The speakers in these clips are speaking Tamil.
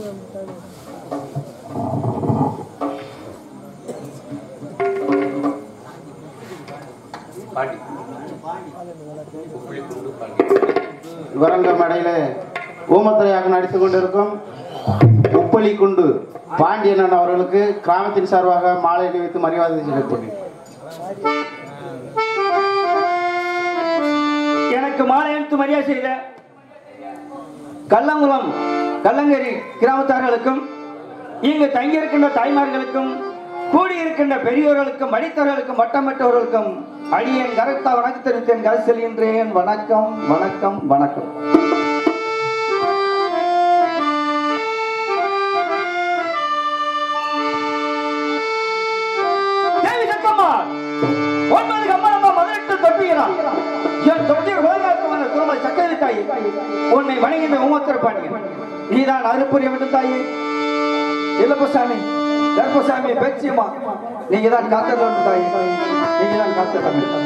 பாண்டி உப்புளி குண்டு பாண்டி வரங்க மடையில ஊமத்துறையாக நடித்துக் கொண்டிருக்கும் உப்பளி குண்டு பாண்டியன் அவர்களுக்கு கிராமத்தின் சார்பாக மாலை அணிவித்து மரியாதை செய்யப்படும் எனக்கு மாலை அணித்து மரியாதை செய்த கள்ளங்குளம் கல்லங்கரி கிராமத்தார்களுக்கும் இங்கு தங்கியிருக்கின்ற தாய்மார்களுக்கும் கூடியிருக்கின்ற பெரியோர்களுக்கும் படித்தவர்களுக்கும் மட்டமற்றவர்களுக்கும் அடியேன் கருத்தா வணக்கம் தெரிவித்தேன் கதை செல்கின்றேன் வணக்கம் வணக்கம் வணக்கம் தேவி சக்கம்மா ஒன்பது கம்மனம்மா பதினெட்டு தொட்டிகிறான் என் தொட்டியர் உலகாத்தமான திருமதி சக்கரை தாய் உன்னை வணங்கின்ற உமத்தர் பாண்டியன் நீதான் அருப்புரிய விட்டு தாயே இளப்பசாமி தர்மசாமி பேச்சியம்மா நீங்க தான் காத்தது தாயே நீங்க தான் காத்தது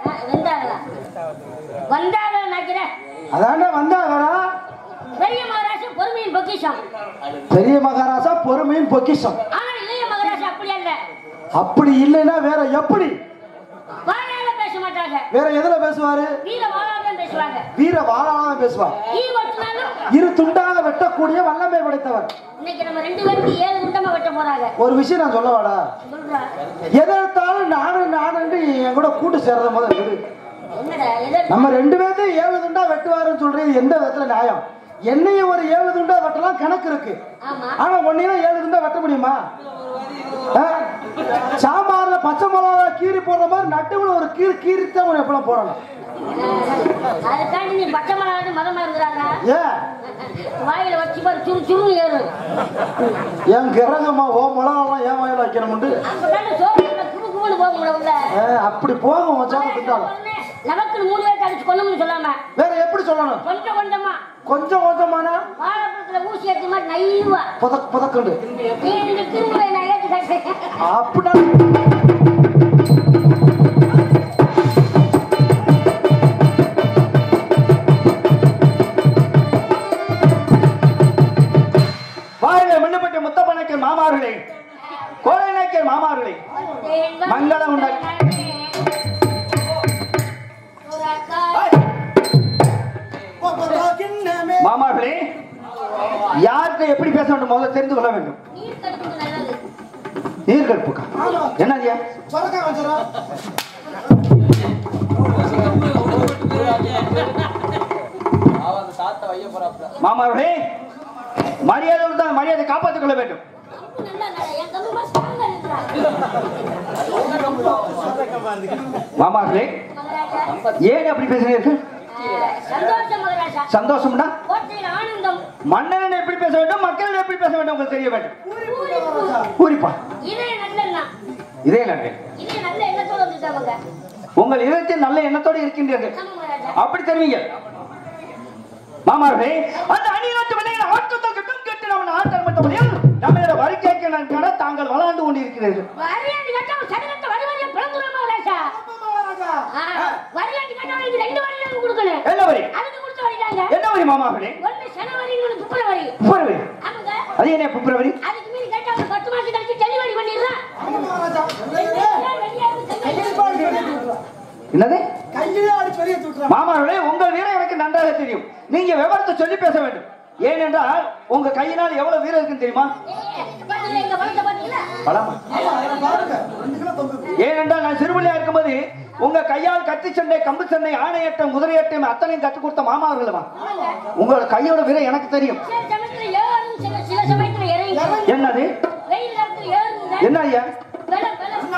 ஆ, வந்தாங்களா வந்தாங்களா நினைக்கிறேன் அதானே வந்தாங்களா பெரிய மகாராஜா பொறுமையின் பொக்கிஷம் பெரிய மகாராஜா பொறுமையின் பொக்கிஷம் ஆனால் இளைய மகாராஜா அப்படி அல்ல அப்படி இல்லைன்னா வேற எப்படி வாயால பேச மாட்டாங்க வேற எதுல பேசுவாரு வீர வாழாதான் பேசுவாங்க வீர வாழாம பேசுவார் ஈ ஒட்டினாலும் இரு துண்டாக வெட்டக்கூடிய வல்லமை படைத்தவர் இன்னைக்கு நம்ம ரெண்டு பேருக்கு ஏழு குண்டமா வெட்ட போறாங்க ஒரு விஷயம் நான் சொல்ல வாடா சொல்றா எதை எடுத்தாலும் நானும் நானும் என் கூட கூட்டு சேர்ற முதல் விடு என்னடா எதை நம்ம ரெண்டு பேர்த்தையும் ஏழு துண்டா வெட்டுவாருன்னு சொல்றது எந்த விதத்துல நியாயம் என்னையும் ஒரு ஏழு துண்டா வெட்டலாம் கணக்கு இருக்கு ஆமா ஆனா ஒன்னையும் ஏழு துண்டா வெட்ட முடியுமா ஆ? சாம்பார்ல பச்சை மிளகா கீறி போடுற மாதிரி நட்டுவுல ஒரு கீறு கீறித்தான் உன்னை எப்பலாம் போடணும் அதுக்காண்டி நீ பச்சை மிளகாட்டு மதமா இருக்கிறாங்க ஏன் வாயில வச்சு பாரு சுரு சுருன்னு ஏறும் என் கிரகமா ஓ மிளகாலாம் ஏன் வாயில வைக்கணும்னு அப்பதான் சோறு கும்பு கும்புன்னு போக முடியல ஆ, அப்படி போகும் வச்சாலும் திண்டாலும் நமக்கு மூணு பேர் அடிச்சு கொள்ளணும்னு சொல்லாம வேற எப்படி சொல்லணும் கொஞ்சம் கொஞ்சமா கொஞ்சம் கொஞ்சமானா வாழைப்பழத்துல ஊசி ஏற்றி மாதிரி நைவா புதக் புதக்குண்டு நீ இந்த திரும்ப நான் ஏற்றி காட்டுறேன் அப்படின்னா வாயில மின்னப்பட்ட முத்தப்பனக்கர் மாமார்களே கோழைநாயக்கர் மாமார்களே மங்களம் உண்டாய். மாமார்களே யார்கிட்ட எப்படி பேச வேண்டும் முதல்ல தெரிந்து கொள்ள வேண்டும் நீர் கட்டுறது நல்லது நீர் கற்புக்கா என்ன ஐயா மாமார்களே மரியாதை தான் மரியாதை காப்பாற்றிக் கொள்ள வேண்டும் கம்பு நல்லா நட- என் கம்பு மாதிரி strong ஆ இருக்குடா. மாமார்களே மகாராஜா, ஏன் அப்படி பேசுறீர்கள் ஆஹ், சந்தோஷம் மகாராஜா சந்தோஷம்னா கோட்டையில் ஆனந்தம் மன்னன் எப்படி பேச வேண்டும் மக்கள் எப்படி பேச வேண்டும் உங்களுக்கு தெரிய வேண்டும் பூரிப்பு. பூரிப்பா இதே நல்லெண்ணம் இதே நன்றி இதே நல்ல எண்ணத்தோட வந்துட்டாங்க உங்கள் இதயத்தில் நல்ல எண்ணத்தோடு இருக்கின்றீர்கள் ஆமா மகாராஜா அப்படி தெரிவிங்க மாமார்களே அந்த அணிநாட்டு விலையில் ஆட்டத்தை கிட்டும் கேட்டு நம்ம நாட்டை மட்டும் முடியும் நம்மளோட வரிக்கைக்கு நான் கட தாங்கள் வளர்ந்து கொண்டிருக்கிறீர்கள் வரியாண்டி கட்டவன் சதுரத்தை வரி வரியா பிளந்துருமா மகாராஜா ஆஹ், வரியாண்டி கட்டவனுக்கு ரெண்டு வரி தான் கொடுக்கணும் என்ன வரி அதுக்கு கொடுத்து வரிதாங்க என்ன வரி மாமார்களே ஒண்ணு ஜனவரி இன்னொன்னு பிப்ரவரி பிப்ரவரி ஆமாங்க அது என்ன பிப்ரவரி அதுக்கு மீறி கேட்டா ஒரு பத்து மாசம் கழிச்சு டெலிவரி பண்ணிடுறான் என்னது மாமார்களே உங்கள் வீரம் எனக்கு நன்றாக தெரியும் நீங்க விவரத்தை சொல்லி பேச வேண்டும் ஏனென்றால் உங்க கையினால் எவ்வளவு வீரம் இருக்குன்னு தெரியுமா எங்க பணத்தை பாத்தீங்களா பலமா ஏனென்றால் நான் சிறுபிள்ளையா இருக்கும்போது உங்க கையால் கத்தி சண்டை கம்பு சண்டை ஆணையட்டம் குதிரையட்டம் அத்தனையும் கற்றுக் கொடுத்த மாமாவர்களமா உங்களோட கையோட வீரம் எனக்கு தெரியும் சில சமயத்துல ஏறும் சில சில சமயத்துல இறங்கி என்னது வெயில் நேரத்துல ஏறுங்க என்ன ஐயா வெள்ளம்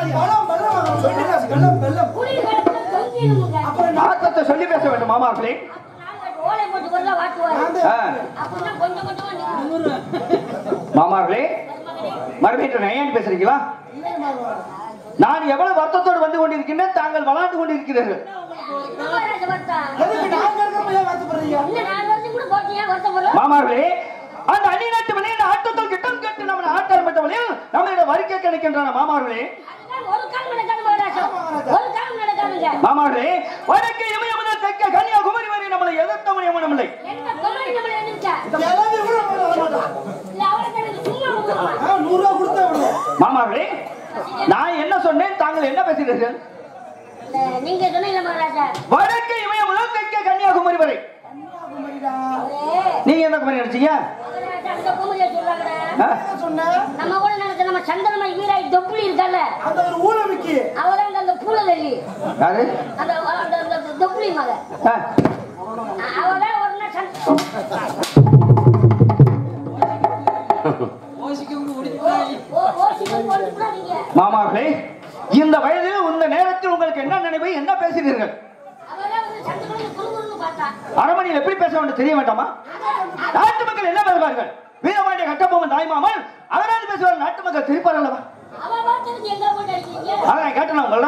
வெள்ளம் குளிர் காலத்துல தொங்கிடுமுங்க ஆத்தத்தை சொல்லி பேச வேண்டும் மாமாவர்களே நாங்க ஓலை போட்டு கொள்ள வாட்டுவாரு ஆ, அப்படின்னா கொஞ்சம் கொஞ்சமா நிக்கும். மாமாவர்களே மறுபடியும் நையாண்டி பேசுறீங்களா நான் எவ்வளவு வருத்தத்தோடு வந்து கொண்டிருக்கின்றேன் தாங்கள் வளர்ந்து கொண்டிருக்கிறீர்கள் என்ன மகாராஜா வருத்தம்? இல்ல, நாலு வருஷம் கூட போட்டு ஏன் வருத்தப்படுறோம்? மாமார்களே அந்த அந்நிநாட்டு மலையில் ஆட்டத்தில் கிட்டம் கேட்டு நம்ம ஆட்டாரப்பட்ட மலையில் நம்மளோட வரிக்கை கிடைக்கின்றன மாமார்களே அதுதான் ஒரு காலம் நடக்காது மகாராஜா. ஒரு காலம் நடக்காதுங்க. மாமார்களே வடக்கு இமயமுதல் தெற்க கன்னியாகுமரி வரை நம்மளை எதிர்த்தவன் எவனுமில்லை எந்த கொல்லடி நம்மளை எதிர்த்தா? இல்ல, அவரை கணக்கு சும்மா விடுமா? மாமார்களே நான் என்ன சொன்னேன் தாங்கள் என்ன பேசுகிறீர்கள் இல்ல, நீங்க சொன்னீங்க மகாராஜா வடக்கு இமயமுதல் தெற்க கன்னியாகுமரி வரை அவரே, நீங்க என்ன குமரி நினைச்சீங்க மகாராஜா, அந்த குமரியை சொல்றாங்கடா. ஆ? நம்ம கூட நினைச்ச நம்ம சந்திரமாய் வீராய் தொப்புளி இருக்கல்ல அவதான் அந்த பூலதள்ளி யாரு அந்த அந்த அந்த தொப்புளி மக ஆ. அவதான் ஒரு நாள் சந்த்- ஓ- ஓசிக்கும் போட்டு விடாதீங்க. மாமார்களே இந்த வயதில் இந்த நேரத்தில் உங்களுக்கு என்ன நினைவு என்ன பேசுகிறீர்கள் அவதான் வந்து சந்திரனை குறுகுறுன்னு பார்த்தா. அரமனையில் எப்படி பேச வேண்டும் தெரிய வேண்டாமா நாட்டு மக்கள் என்ன பேசுவார்கள் வீரபாண்டிய கட்டபொம்மன் தாய்மாமன் அவராது பேசுவார் நாட்டு மக்கள் திருப்பார் அல்லவா அவ பார்த்ததுக்கு எங்க போட்டு அடிக்கிறீங்க? அதான் கேட்டேன் உங்கள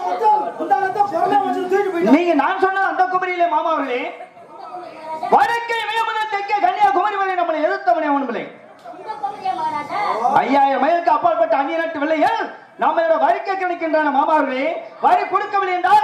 நீங்க நான் சொன்ன அந்த குமரியிலே மாமா அவர்களே வடக்கே முதல் தெற்கே கன்னியாகுமரி வரை நம்மளை எதிர்த்தவனே ஒன்றுமில்லை இந்த குமரியா மகாராஜா? ஐயாயிரம் மைலுக்கு அப்பாற்பட்ட அந்நிய நாட்டு வெள்ளையர் நம்மளோட வரிக்கை கிடைக்கின்றன மாமா அவர்களே வரி கொடுக்கவில்லை என்றால் இந்த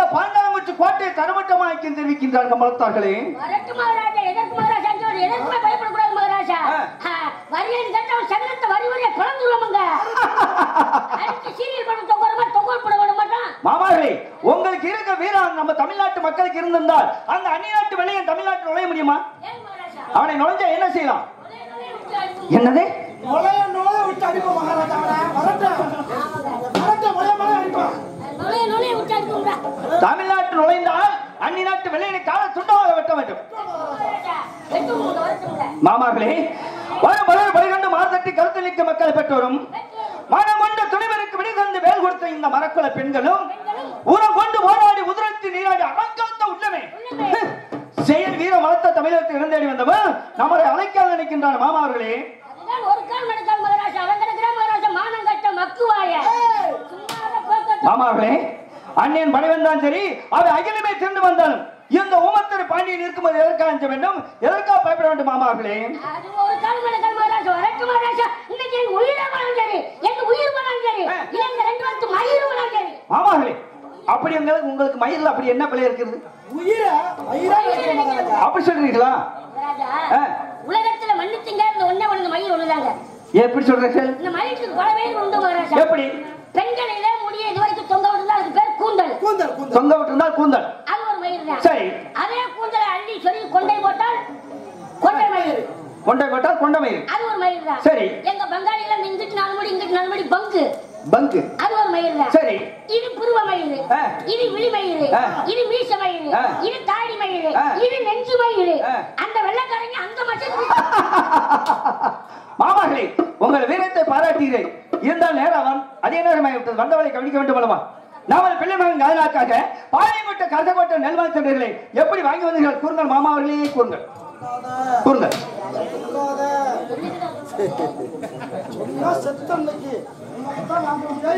பாண்டாங்குச்சி கோட்டையை தரமட்டமாக்கி தெரிவிக்கின்றார் கமலத்தார்களே வரட்டு மகாராஜா எதற்கு மகாராஜா அங்கே ஒரு எதற்குமே பயப்படக்கூடாது மகாராஜா ஆ. வரியன் கேட்டவன் சகலத்தை வரி வரியா பிளந்துருவாங்க அடிச்சு சீரியல் பண்ண தொங்குற மாதிரி தொங்கல் போட விட மாட்டான் மாமார்களே உங்களுக்கு இருக்க வீரம் நம்ம தமிழ்நாட்டு மக்களுக்கு இருந்திருந்தால் அந்த அந்நிநாட்டு வெளியே தமிழ்நாட்டில் நுழைய முடியுமா ஏன் மகாராஜா அவனை நுழைஞ்சா என்ன செய்யலாம் ஒரே ஒரே விட்டு அடிக்கும். என்னது நுழைய நுழைய விட்டு அடிப்போம் மகாராஜா அவனை வரட்டும் வரட்டும் முளைய முளைய அடிப்போம் நுழைய நுழைய விட்டு அடிக்கும்டா தமிழ்நாட்டு நுழைந்தால் அந்நிநாட்டு வெளியே கால துண்டமாக வெட்ட வேண்டும் மகாராஜா வெட்டு உங்களுக்கு வரட்டும்ல மாமார்களே வரும் மலர் பலிகண்டு மார்த்தட்டி கருத்தளிக்க மக்கள் பெற்றோரும் மனம் கொண்ட துணிவருக்கு விடுதந்து வேல் கொடுத்த இந்த மரக்குல பெண்களும் ஊரம் கொண்டு போராடி உதிரத்தி நீராடி அடங்காத்த உள்ளமே செயல் வீர வளர்த்த தமிழகத்தில் இருந்தேடி வந்தவன் நம்மளை அழைக்காத நினைக்கின்றான் மாமாவர்களே அதுதான் ஒரு கால் மடக்கால் மகாராஜா அவன் கிடக்குற மகாராஜா மானம் கட்ட மக்குவாய சும்மா போக்கட்டும் மாமாவர்களே அந்நியன் படை வந்தான் சரி அவை அகிலமே திரண்டு வந்தாலும் இந்த ஊமத்தர் பாண்டியன் இருக்கும்போது எதற்காக அஞ்ச வேண்டும் எதற்காக பயப்பட வேண்டும் மாமாவர்களே அது ஒரு கால் மடக்கால் மகாராஜா வரட்டு மகாராஜா இன்னைக்கு என் உயிரை போனாலும் சரி என் உயிர் போனாலும் சரி இல்ல இந்த ரெண்டு வருஷம் மயிர் போனாலும் சரி மாமாவர்களே அப்படி உங்களுக்கு உங்களுக்கு மயிரில் அப்படி என்ன பிள்ளை இருக்குது உயிரை உயிரா வைக்கிறோம் மகாராஜா அப்படி சொல்றீங்களா மகாராஜா ஆ. உலகத்துல மன்னிச்சுங்க இந்த ஒண்ணே ஒண்ணு மயில் ஒண்ணுதாங்க எப்படி சொல்றீர்கள் இந்த மயிலுக்கு பல பேர் உண்டு மகாராஜா எப்படி பெண்களிலே முடிய இது வரைக்கும் தொங்க விட்டுருந்தா அதுக்கு பேர் கூந்தல் கூந்தல் கூந்தல் தொங்க விட்டிருந்தால் கூந்தல் அது ஒரு மயில் தான் சரி அதே கூந்தலை அள்ளி சொல்லி கொண்டை போட்டால் கொண்டை மயில் கொண்டை போட்டால் கொண்ட மயில் அது ஒரு மயில் தான் சரி. எங்க பங்காளில இங்கிட்டு நாலு மணி இங்கிட்டு நாலு மணி பங்கு பங்கு அது ஒரு மயில் தான் சரி இது புருவ மயில் ஆ. இது விழி மயில் ஆ. இது மீச மயில் ஆ. இது தாடி மயில் ஆ. இது நெஞ்சு மயில் ஆ. அந்த வெள்ளக்காரங்க அந்த மச்சத்துக்கு மாமார்களே உங்கள் வீரத்தை பாராட்டுகிறேன் இருந்தால் நேரம் அவன் அதே நேரமாக விட்டது வந்தவளை கவனிக்க வேண்டும் அல்லவா நாமல் பிள்ளை மகன் காதலாக்காக பாளையங்கோட்டை கசக்கோட்டை நெல்வாய் சென்றீர்களே எப்படி வாங்கி வந்தீர்கள் கூறுங்கள் மாமா அவர்களே கூறுங்கள் கூறுங்கள் நான் செத்தம் இன்னைக்கு உனக்குத்தான் நான் போய்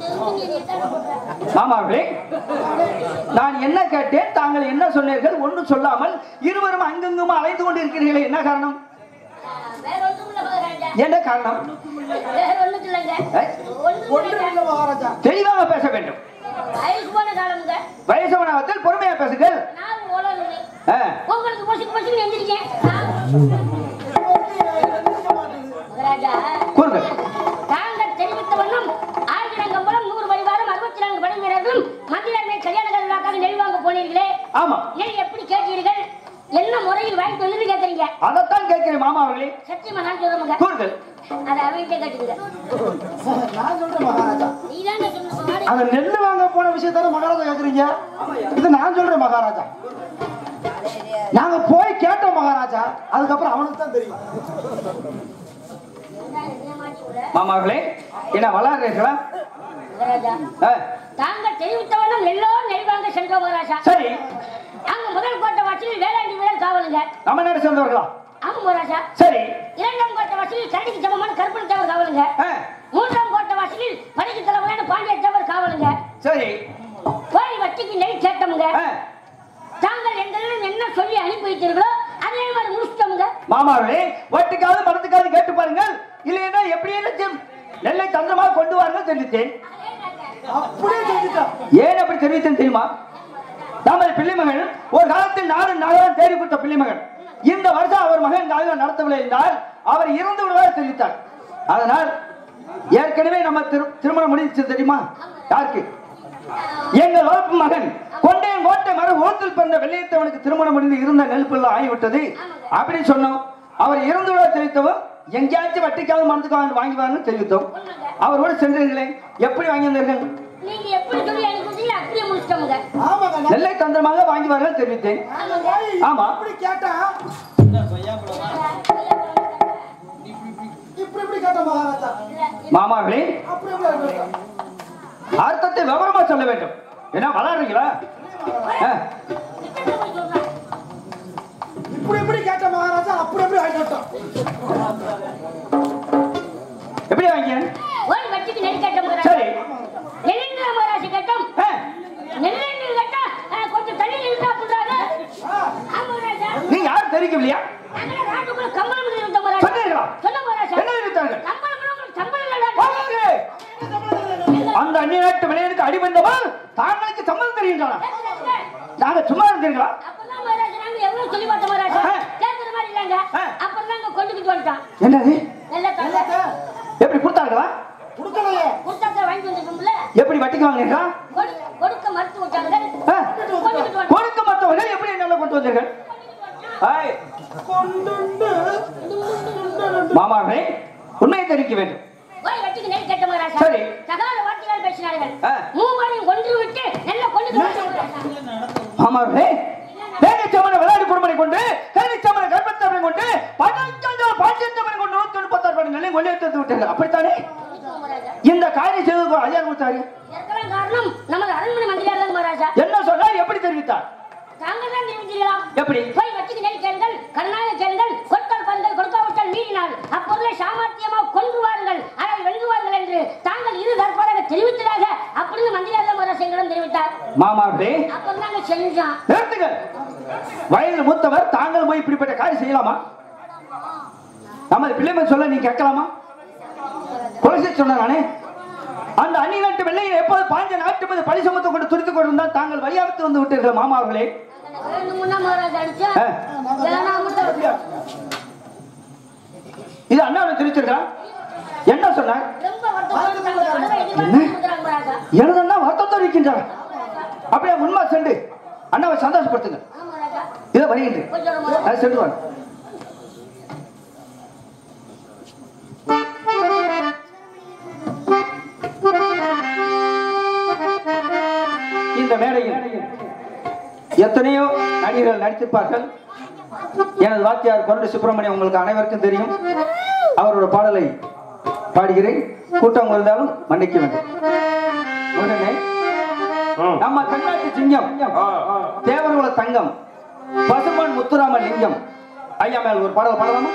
மாமா அவர்களே நான் என்ன கேட்டேன் தாங்கள் என்ன சொன்னீர்கள் ஒன்றும் சொல்லாமல் இருவரும் அங்கெங்குமா அலைந்து கொண்டிருக்கிறீர்களே என்ன காரணம் வேற ஒண்ணும் இல்ல மகாராஜா என்ன காரணம் வேற ஒண்ணும் இல்லைங்க ஏய், ஒண்ணும் ஒன்றும் இல்லைங்க. இல்லை மகாராஜா தெளிவாக பேச வேண்டும் வயசு போன காலமுங்க வயசவனாவத்தில் பொறுமையா பேசுங்கள் நான் ஓடவில்லை ஆ, உங்களுக்கு பொசுக்கு பொசுக்கு எந்திரிக்கேன் மகாராஜா கூறுங்கள் தாங்கள் தெரிவித்த வண்ணம் ஆயிரங்கம்பலம் நூறு பரிவாரம் அறுபத்தி நான்கு படை வீரர்களும் மந்திரமே கல்யாண கல்வாக்காக நெல் வாங்க போனீர்களே ஆமா நெல் எப்படி கேட்டீர்கள் என்ன முறையில் வாங்கிட்டு வந்து கேட்கறீங்க அதைத்தான் கேட்கிறேன் மாமா அவர்களே சத்தியமா நான் சொல்லுங்க கூறுங்கள் அதை அவங்கிட்ட கேட்டுங்க நான் சொல்றேன் மகாராஜா நீ தானே சொன்ன அந்த நெல் வாங்க போன விஷயத்தான மகாராஜா கேக்குறீங்க இது நான் சொல்றேன் மகாராஜா நாங்க போய் கேட்டோம் மகாராஜா அதுக்கப்புறம் அவனுக்கு தான் தெரியும் மாமா அவர்களே என்ன வளர்றீர்களா மகாராஜா ஆ, தாங்கள் தெரிவித்த வண்ணம் எல்லோரும் நெல் வாங்க சென்றோம் மகாராஜா சரி அங்க முதல் கோட்டை வாசலில் வேளாண்டி வீரர் காவலுங்க நம்ம நாடு சேர்ந்தவர்களா ஆமா மகாராஜா சரி இரண்டாம் கோட்டை வாசலில் கரடிக்கு சமமான கருப்பண தேவர் காவலுங்க ஆ, மூன்றாம் கோட்டை வாசலில் படைக்கு தலைவரான பாண்டிய தேவர் காவலுங்க சரி கோழி வட்டிக்கு நெல் கேட்டோமுங்க ஆ, தாங்கள் எங்களிடம் என்ன சொல்லி அனுப்பி வைத்தீர்களோ அதே மாதிரி முடிச்சிட்டோமுங்க மாமா அவர்களே வட்டுக்காவது மரத்துக்காவது கேட்டு பாருங்கள் இல்லைன்னா எப்படி என்ன நெல்லை தந்திரமாக கொண்டு வாருங்கள் தெரிவித்தேன் அப்படியே செஞ்சுட்டான் ஏன் அப்படி தெரிவித்தேன் தெரியுமா நமது பிள்ளைமகன் ஒரு காலத்தில் நாடு நகரம் தேடி கொடுத்த பிள்ளைமகன் இந்த வருஷம் அவர் மகன் நாடகம் நடத்தவில்லை என்றால் அவர் இறந்து விடுவார் தெரிவித்தார் அதனால் ஏற்கனவே நம்ம திரு- திருமணம் முடிஞ்சு தெரியுமா யாருக்கு எங்கள் வளர்ப்பு மகன் கொண்டையன் கோட்டை மர ஓத்தில் பிறந்த வெள்ளையத்தவனுக்கு திருமணம் முடிந்து இருந்த நெருப்பெல்லாம் ஆகிவிட்டது அப்படின்னு சொன்னோம் அவர் இறந்து விட தெரிவித்தவர் எங்கேயாச்சும் வட்டிக்காவது மனத்துக்காக வாங்கி வாங்கன்னு தெரிவித்தோம் அவரோடு சென்றீர்களே எப்படி வாங்கி வந்தீர்கள் நீங்க எப்படி சொல்லி அனுப்பி வந்தீங்களோ அப்படியே முடிச்சிட்டோமுங்க ஆமாங்க நான் நெல்லை தந்திரமாக வாங்கி வார்கள் தெரிவித்தேன் போய் ஆமா. இப்படி கேட்டா இப்படி இப்படி கேட்டோம் மகாராஜா மாமார்களே அப்படி அப்படி கேட்டோம். அர்த்தத்தை விவரமா சொல்ல வேண்டும் என்ன வளர்றீங்களா ஆ, இப்படி இப்படி கேட்ட மகாராஜா அப்படி அப்படி ஆகிட்டோம் எப்படி வாங்கிய ஒரு வட்டிக்கு நெல் கேட்டோம் சரி நெல்லிந்திர மகாராஜ் கேட்டோம் ஆ, நெல்லிந்து கேட்டா அஹ், கொஞ்சம் தள்ளி இருந்தா அப்படின்றாரு ஆமா மகாராஜா நீங்க யாரும் தெரிவிக்கலையா நாங்களே ராட்டுக்குள்ள கம்பளம் இருந்த மகாராஜா சொன்னீர்களா சொன்ன மகாராஜா என்ன தெரிவித்தார்கள் கம்பளம் உங்களுக்கு சம்பளம் இல்லடா வாங்க. அந்த அந்நிய நாட்டு விளையாட்டுக்கு அடிபந்தவன் தாங்கள் அதுக்கு சம்மதம் தெரியுங்களா நாங்க சும்மா இருந்தீங்களா அப்பதான் மகாராஜா நாங்க எவ்வளவு சொல்லி பார்த்தோம் மகாராஜா ஆ. கேட்கற மாதிரி இல்லைங்க ஆ. அப்புறம் தாங்க கொண்டுக்கிட்டு வந்துட்டான் என்னது நல்ல தங்க எப்படி கொடுத்தாங்களா கொடுக்கலையே கொடுத்தாக்க வாங்கி வந்துருக்கோம்ல எப்படி வட்டிக்கு வாங்கினீங்களா கொடு- கொடுக்க மறுத்து விட்டாங்க ஆ. கொண்டுக்கிட்டு வந்து கொடுக்க மற்றவர்கள் எப்படி என்னால கொண்டு வந்தீர்கள் ஆய். மாமாவே உண்மையை தெரிவிக்க வேண்டும் போய் வெட்டிக்கு நெல் கேட்ட மகாராஜா சரி. சகால வார்த்தைகள் பேசினார்கள் ஆ. மூவரையும் கொன்று விட்டு நல்ல கொண்டு மகாராஜா மாமாவே தேனிச்சமனை விளையாடி குடும்பனை கொண்டு தேனிச்சமனை கர்ப்பத்தவனை கொண்டு பதினஞ்சாவது பாண்டியத்தவனை கொண்டு நூத்தி முப்பத்தாறு படி நிலையம் கொண்டு எடுத்து விட்டாங்க அப்படித்தானே சொல்லிக்கோ மகாராஜா இந்த காரியம் செய்து ஐயா கொடுத்தாரு இதற்கெல்லாம் காரணம் நமது அரண்மனை மந்திரியார் தான் மகாராஜா என்ன சொன்னார் எப்படி தெரிவித்தார் தாங்கள் தான் தெரிவித்தீர்களா எப்படி போய் வெட்டிக்கு நெல் கேளுங்கள் கண்ணாக கேளுங்கள் கொட்கள் பந்தல் கொடுக்காவிட்டால் மீறினால் அப்பொருளை சாமர்த்தியமாக கொன்று வாருங்கள் அதை வெல்லுவார்கள் என்று தாங்கள் இரு தற்போதாக தெரிவித்ததாக அப்படின்னு மந்திரியார் தான் மகாராஜா எங்களிடம் தெரிவித்தார் மாமாவே அப்புறம் நாங்க செஞ்சோம் நிறுத்துங்க வயதில் மூத்தவர் தாங்கள் போய் இப்படிப்பட்ட காரியம் செய்யலாமா நமது பிள்ளைமை சொல்ல நீ கேட்கலாமா குலசி சொன்னானே அந்த அந்நிய நாட்டு வெள்ளையில் எப்போது பாஞ்ச நாட்டு மீது பழி சுமத்து கொண்டு துடித்துக் கொண்டிருந்தால் தாங்கள் வழியாவித்து வந்து விட்டீர்கள் மாமா அவர்களே வேணுமுன்னா மகாராஜா அடிச்சா ஆ. வேணாமுன்னா இது அண்ணாவை தெரிவிச்சிருக்கா என்ன சொன்னார் ரொம்ப வருத்தத்தோடு தங்கள் வரவை எதிர்பார்த்து மகாராஜா எனது அண்ணா வருத்தத்தோடு இருக்கின்றார் அப்படியே உண்மை சென்று அண்ணாவை சந்தோஷப்படுத்துங்க ஆமா மகாராஜா இதை வருகின்றேன் கொஞ்சம் ஒரு அது சென்று வாங்க இந்த மேடையில் எத்தனையோ நடிகர்கள் நடித்திருப்பார்கள் எனது வாத்தியார் கொரண்டு சுப்பிரமணியம் உங்களுக்கு அனைவருக்கும் தெரியும் அவரோட பாடலை பாடுகிறேன் கூட்டம் இருந்தாலும் மன்னிக்க வேண்டும் உடனே நம்ம தென்னாட்டு சிங்கம் தேவர்குல தங்கம் பசுமன் முத்துராம லிங்கம் ஐயா மேல் ஒரு பாடல் பாடலாமா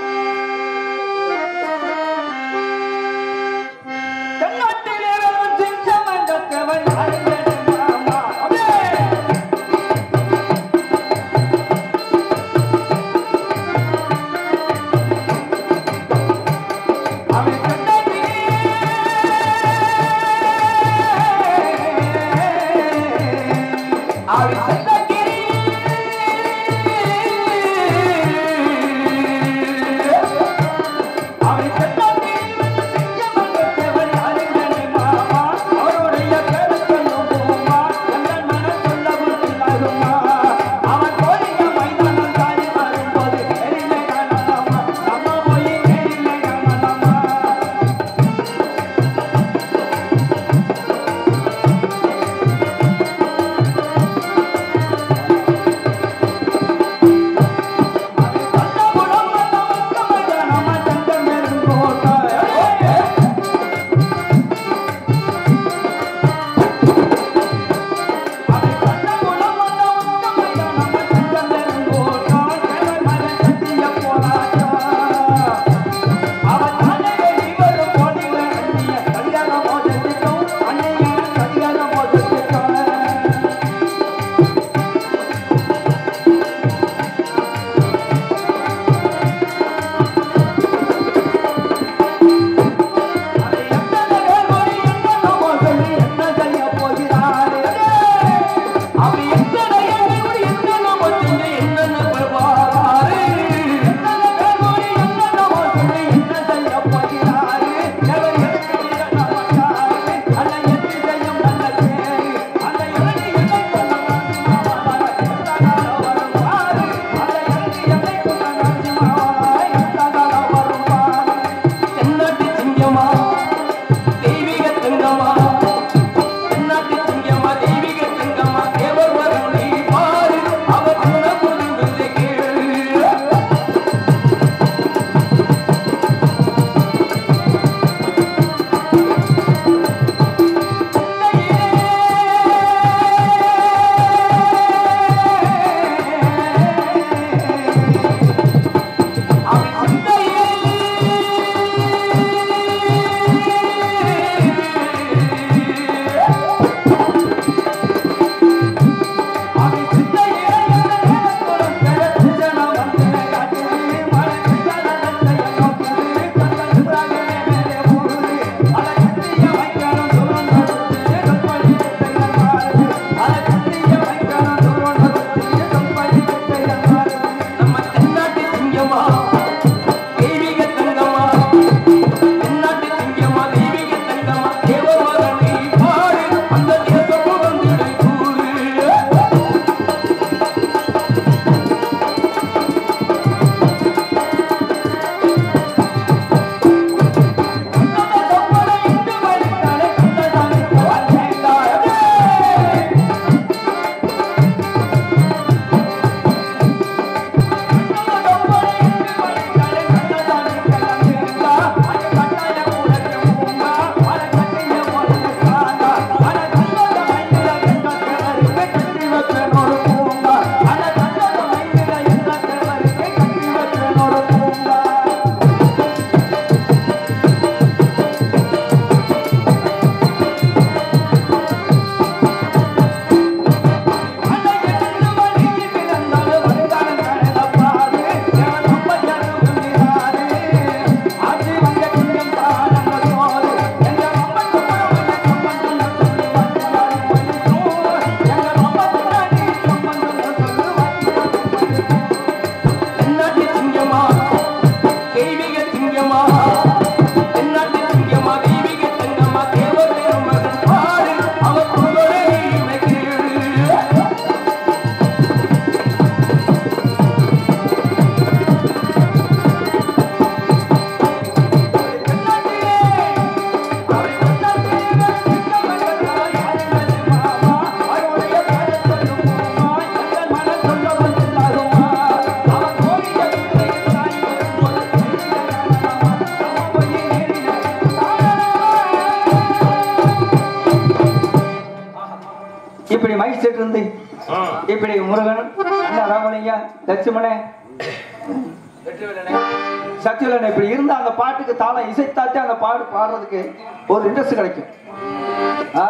தென்னாட்டிலே வரும் சிங்கம் என்ற தேவன் அறிஞன் மாமா. அப்படியே. அவன் தென்னாட்டிலே அவன் செட் இருந்து இப்படி முருகன் அண்ணா ராமலிங்க லட்சுமணன் சக்திவேலன் இப்படி இருந்தா அந்த பாட்டுக்கு தாளம் இசைத்தாத்தே அந்த பாடு பாடுறதுக்கு ஒரு இன்ட்ரெஸ்ட் கிடைக்கும் ஆ.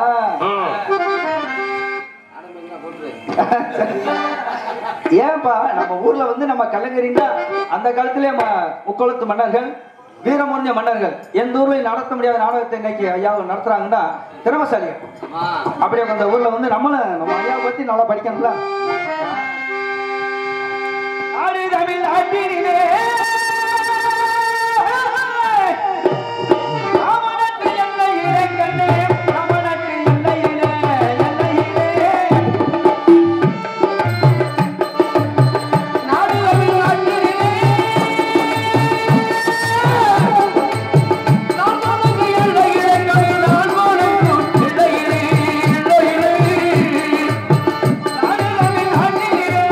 ஏன்பா நம்ம ஊர்ல வந்து நம்ம கலைஞரின்னா அந்த காலத்திலே நம்ம முக்கோலத்து மன்னர்கள் வீரமுறிஞ்ச மன்னர்கள் எந்த ஊர்லயும் நடத்த முடியாத நாடகத்தை இன்னைக்கு ஐயா நடத்துறாங்கன்னா திறமசாலிகள் அப்படியே அந்த ஊர்ல வந்து நம்மளும் நம்ம ஐயாவை பத்தி நல்லா படிக்கணும்ல ஆடி தமிழ் ஆட்டினிலே ராமனட்டு எல்லையிலே கண்ணே, ராமனட்டு எல்லையிலே, எல்லையிலே. நாடு தமிழ் ஆட்டினிலே ராமனட்டு எல்லையிலே கண்ணே, ராமனட்டு எல்லையிலே, எல்லையிலே. நாடு தமிழ் ஆட்டினிலே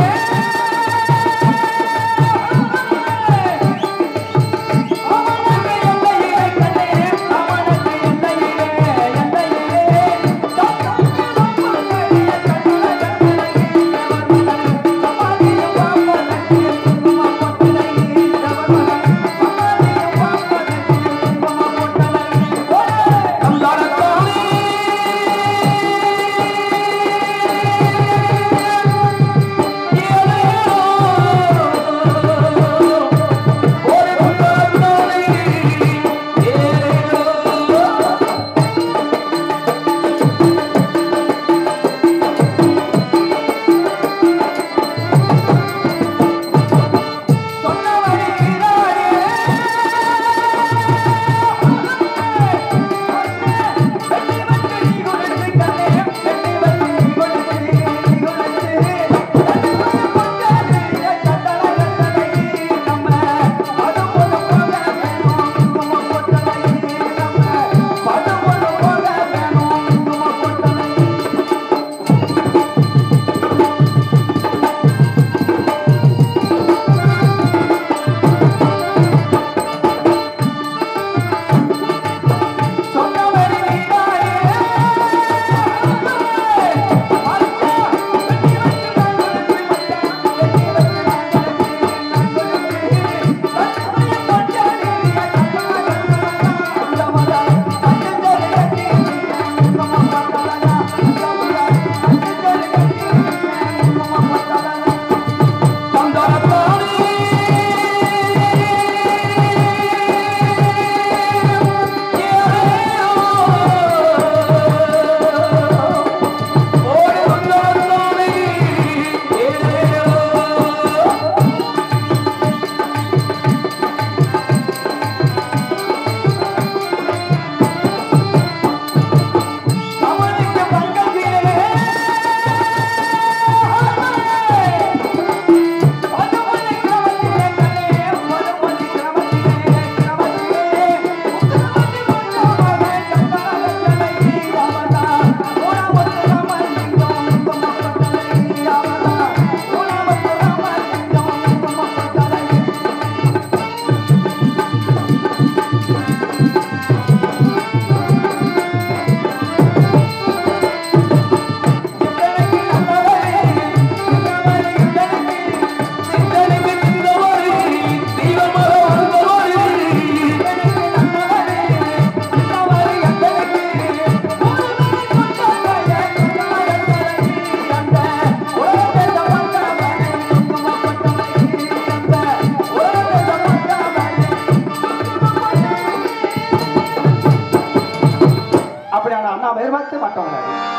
அப்படியான அண்ணா வேறுபார்த்து மாட்டோங்க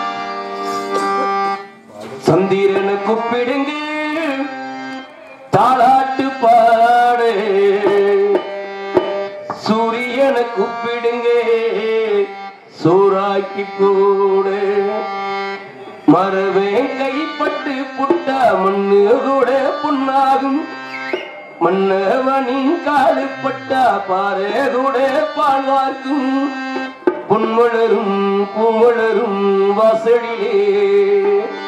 சந்திரனை கூப்பிடுங்க தாளாட்டு பாடு சூரியனை கூப்பிடுங்க சூறாக்கி போடு மரவே கைப்பட்டு புட்டா மண்ணு கூட புண்ணாகும் மன்னவனின் காலுப்பட்டா பாறை கூட பாழ்வார்க்கும் பொன்மலரும் பூமலரும் வாசலிலே